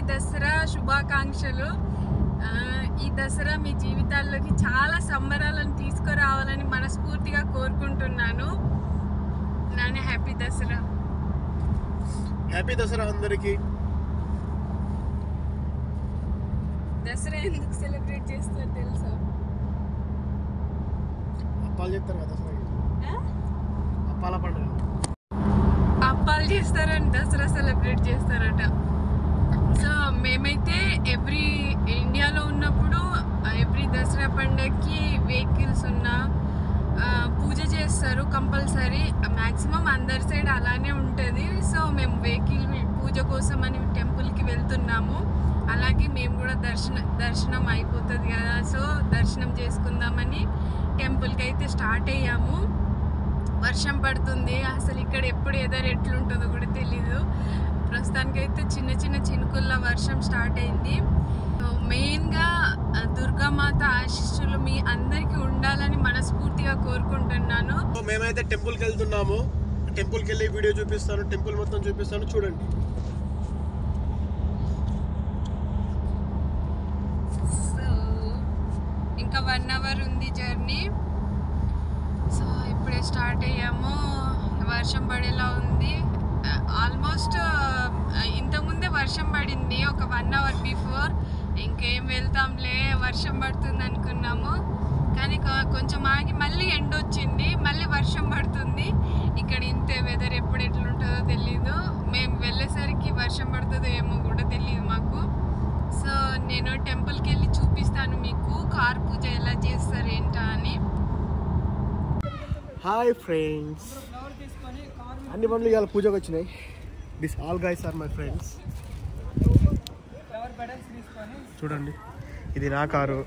దసరా శుభాకాంక్షలు ఆ, ఈ దసరా మీ జీవితాల్లోకి చాలా సంబరాలను తీసుకురావాలని మనస్ఫూర్తిగా కోరుకుంటున్నాను నాన్న హ్యాపీ దసరా హ్యాపీ దసరా అందరికి దసరా ఎందుకు సెలబ్రేట్ చేస్తారు తెలుసా అప్పాలు చెప్తారు కదా దసరాకి ఆ? అప్పాల పండుగ అప్పాలు చేస్తారని దసరా సెలబ్రేట్ చేస్తారట సో మేమైతే ఎవ్రీ ఇండియాలో ఉన్నప్పుడు ఎవ్రీ దసరా పండగకి వెహికల్స్ ఉన్న ఆ, పూజ చేస్తారు కంపల్సరీ మ్యాక్సిమం అందరి సైడ్ అలానే ఉంటుంది సో మేము వెహికల్ పూజ కోసం అని టెంపుల్కి వెళ్తున్నాము అలాగే మేము కూడా దర్శన దర్శనం అయిపోతుంది కదా సో దర్శనం చేసుకుందామని టెంపుల్కి అయితే స్టార్ట్ అయ్యాము వర్షం పడుతుంది అసలు ఇక్కడ ఎప్పుడు ఎదరు ఎట్లుంటుందో కూడా తెలీదు ప్రస్తుతానికి అయితే చిన్న చిన్న చినుకుల్లో వర్షం స్టార్ట్ అయింది సో మెయిన్గా ఆ, దుర్గామాత ఆశీస్సులు మీ అందరికీ ఉండాలని మనస్ఫూర్తిగా కోరుకుంటున్నాను సో మేమైతే టెంపుల్కి వెళ్తున్నాము టెంపుల్కి వెళ్ళి వీడియో చూపిస్తాను టెంపుల్ మొత్తం చూపిస్తాను చూడండి సో ఇంకా వన్ అవర్ ఉంది జర్నీ సో ఇప్పుడే స్టార్ట్ అయ్యాము వర్షం పడేలా ఉంది ఆల్మోస్ట్ ఇంతకుముందే వర్షం పడింది ఒక వన్ అవర్ బిఫోర్ ఇంకేం వెళ్తాంలే వర్షం పడుతుంది అనుకున్నాము కానీ కొ- కొంచెం ఆగి మళ్ళీ ఎండ వచ్చింది మళ్ళీ వర్షం పడుతుంది ఇక్కడ ఇంతే వెదర్ ఎప్పుడు ఎట్లుంటుందో తెలీదు మేము వెళ్ళేసరికి వర్షం పడుతుందో ఏమో కూడా తెలియదు మాకు సో నేను టెంపుల్కి వెళ్ళి చూపిస్తాను మీకు కార్ పూజ ఎలా చేస్తారు ఏంటా అని హాయ్ ఫ్రెండ్స్ అన్ని బండ్లు ఇవాళ పూజకు వచ్చినాయి this all guys are my friends చూడండి ఇది నా కారు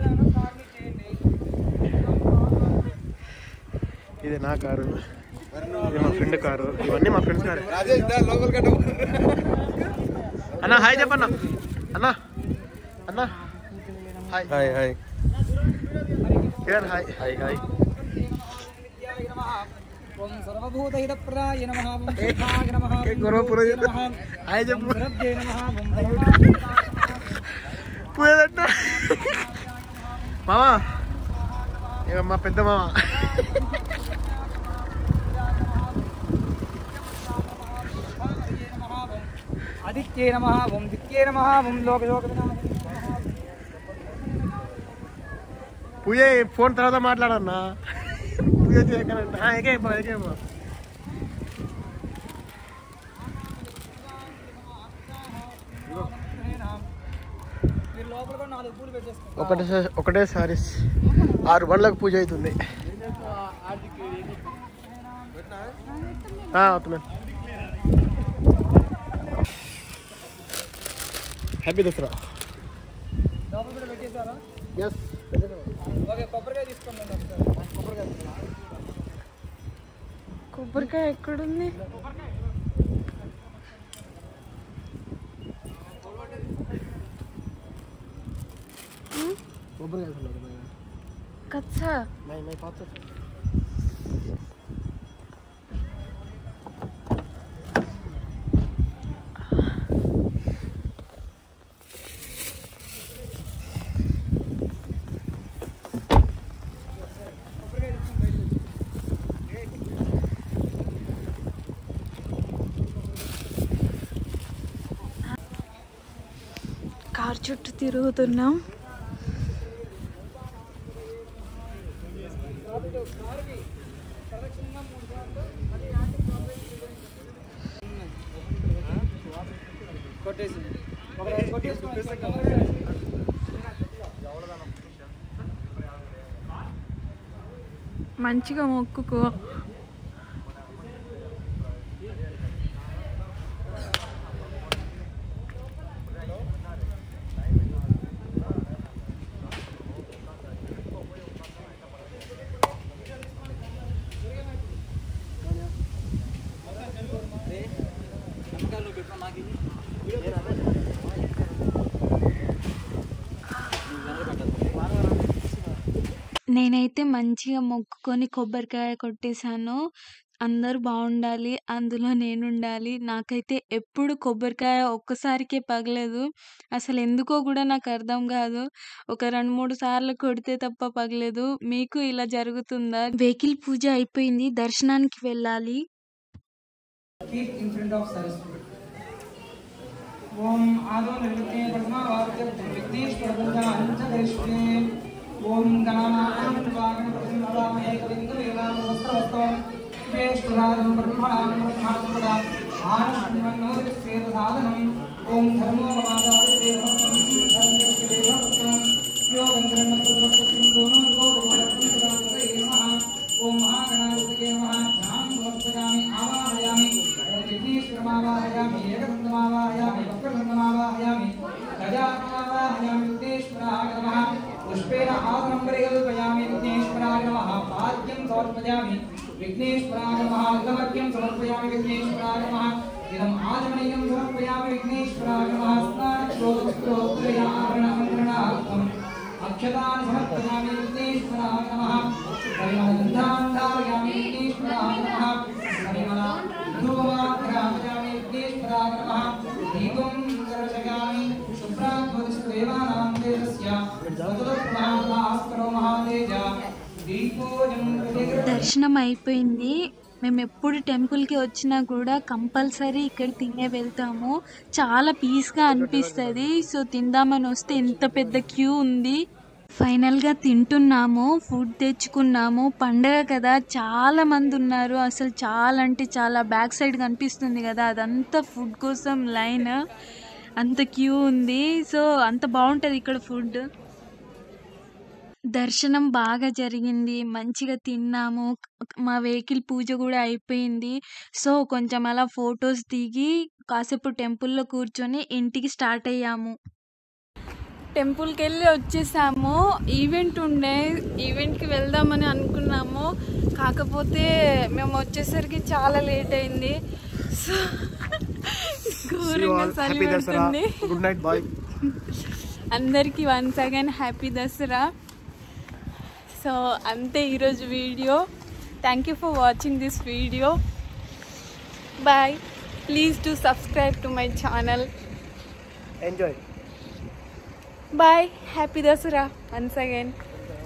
ఇది నా కారు ఇది మా ఫ్రెండ్ కారు ఇవన్నీ మా ఫ్రెండ్స్ కారు అన్న హాయ్ చెప్పన్న అన్న అన్న hi hi hi Kiran hi hi hi ఓం సర్వభూతహితప్రదాయ నమః ఓం శివాయ నమః ఓం గొడవ పూర గురువే నమః హాయ్ ఓం చెప్పు గురవ్యే నమః ఓం పూయదంట మామా ఇక మా పెద్ద మామ ఆదిత్యే నమః ఓం దిత్యే నమః ఓం లోకయోగ పూజ ఫోన్ తర్వాత మాట్లాడన్నా పూజ చేయకనంట ఆ, ఎకే అమ్మా, ఎకే అమ్మా. మీరు లోపల కూడా నాలుగు పూలు పెట్టేసుకోండి ఒకటే ఒకటేసారి ఆరు బండ్లకు పూజ అవుతుంది ఆ, అవుతున్నాను హ్యాపీ దసరా లోపల కూడా పెట్టేశారా ఎస్ ఓకే కొబ్బరికాయ తీసుకోండి ఒకసారి కొబ్బరికాయ కొబ్బరికాయ ఎక్కడుంది కొబ్బరికాయ వేసుకున్నాను. కచ్చా నై నై పాత కార్ చుట్టూ తిరుగుతున్నాం కొట్టేసి ఒక రెండు కొట్టేసుకోండి మంచిగా మొక్కుకో నేనైతే మంచిగా మొక్కుకొని కొబ్బరికాయ కొట్టేశాను అందరూ బాగుండాలి అందులో నేను ఉండాలి నాకైతే ఎప్పుడు కొబ్బరికాయ ఒక్కసారికే పగలదు అసలు ఎందుకో కూడా నాకు అర్థం కాదు ఒక రెండు మూడు సార్లు కొడితే తప్ప పగలేదు మీకు ఇలా జరుగుతుందా వెహికల్ పూజ అయిపోయింది దర్శనానికి వెళ్ళాలి Keep in front of Saraswati. ఓం ఆదో నిర్విఘ్నే పద్మావాక్య విఘ్నేశ్వర బృందాంచ గరిష్ఠే ఓం గణనాథం వాగణపతిం అవామహే కవిం కవీనామస్తవస్తం జ్యేష్ఠరాజం బ్రహ్మణాం బ్రహ్మాత్మదా ఆనశ్వన్నోది శ్వేత సాధనం ఓం ధర్మో మమాదాది దేవతం ధర్మస్య దేవతం యోగం బ్రహ్మపుత్రం దోనో గోపగోపం ఓం మహాగణాధిపతయే నమః ధ్యానం సమర్పయామి ఆవాహయామి ఓం విఘ్నేశ్వరమావాహయామి ఏకదంతమావాహయామి వక్రదంతమావాహయామి గజానమావాహయామి విఘ్నేశ్వరాయ నమః పుష్పేణ ఆసనం పరికల్పయామి విఘ్నేశ్వరాయ నమః పాద్యం సమర్పయామి విఘ్నేశ్వరాయ నమః ఇదమర్ఘ్యం సమర్పయామి విఘ్నేశ్వరాయ నమః ఇదం ఆచమనీయం సమర్పయామి విఘ్నేశ్వరాయ నమః స్నానక్రోధక్రోధయారణమంత్రణార్థం అక్షతాన్ని సమర్పయామి విఘ్నేశ్వరాయ నమః పరిమళగంధాన్ ధారయామి విఘ్నేశ్వరాయ నమః పరిమళ ధూపమాగ్రామయామి విఘ్నేశ్వరాయ నమః దీపం దర్శయామి శుభ్రాత్మదిష్దేవానాం దేశస్య సతతత్మహాస్కరో మహాతేజ దీపోజం ప్రతిగృహ దర్శనం అయిపోయింది మేము ఎప్పుడు టెంపుల్కి వచ్చినా కూడా కంపల్సరీ ఇక్కడ తినే వెళ్తాము చాలా పీస్గా అనిపిస్తుంది సో తిందామని వస్తే ఇంత పెద్ద క్యూ ఉంది ఫైనల్గా తింటున్నాము ఫుడ్ తెచ్చుకున్నాము పండగ కదా చాలా మంది ఉన్నారు అసలు చాలా అంటే చాలా బ్యాక్ సైడ్ కనిపిస్తుంది కదా అదంతా ఫుడ్ కోసం లైన్ అంత క్యూ ఉంది సో అంత బాగుంటుంది ఇక్కడ ఫుడ్ దర్శనం బాగా జరిగింది మంచిగా తిన్నాము మా వెహికల్ పూజ కూడా అయిపోయింది సో కొంచెం అలా ఫొటోస్ దిగి కాసేపు టెంపుల్లో కూర్చొని ఇంటికి స్టార్ట్ అయ్యాము టెంపుల్కి వెళ్ళి వచ్చేసాము ఈవెంట్ ఉండే ఈవెంట్కి వెళ్దామని అనుకున్నాము కాకపోతే మేము వచ్చేసరికి చాలా లేట్ అయింది సో ఘోరంగా చలి హ్యాపీ దసరా పెడుతుంది గుడ్ నైట్ బాయ్ అందరికీ once again happy Dasara so అంతే ఈరోజు video thank you for watching this video bye please to subscribe to my channel enjoy bye happy Dasara once again